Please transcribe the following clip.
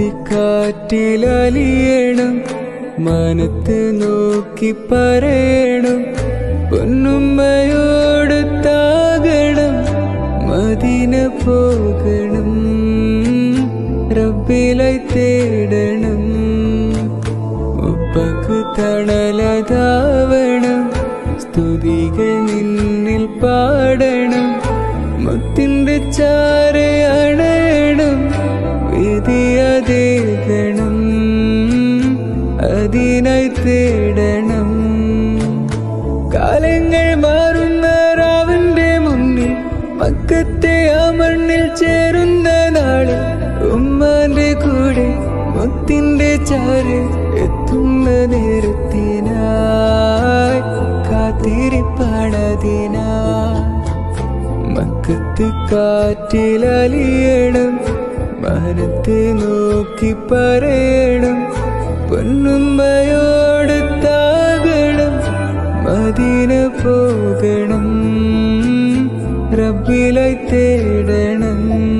മക്കത്തിക്കാറ്റിലലിയണം മനത്ത് നോക്കി പറയണം പൊന്നുമ്മയോട് താകണം മദീന പോകണം റബ്ബിലായി തേടണം ഉപ്പക്ക് തണലതാവണം സ്തുതികൾ നിന്നിൽ പാടണം മുത്തിന്റെ ചാരെ അണയണം വിധിയതേകണം അതിനായി തേടണം കാലങ്ങൾ മാറുന്ന രാവിന്റെ മുന്നിൽ മക്കത്തെ ആ മണ്ണിൽ ചേരുന്ന നാള് ഉമ്മാന്റെ കൂടെ മുത്തിന്റെ ചാര് എത്തുന്ന നേരത്തിനായി കാത്തിരിപ്പാണതിനായി മക്കത്ത് കാറ്റിലലിയണം മനത്ത് നോക്കി പറയണം പൊന്നുമ്മയോട് താകണം മദീന പോകണം റബ്ബിലായി തേടണം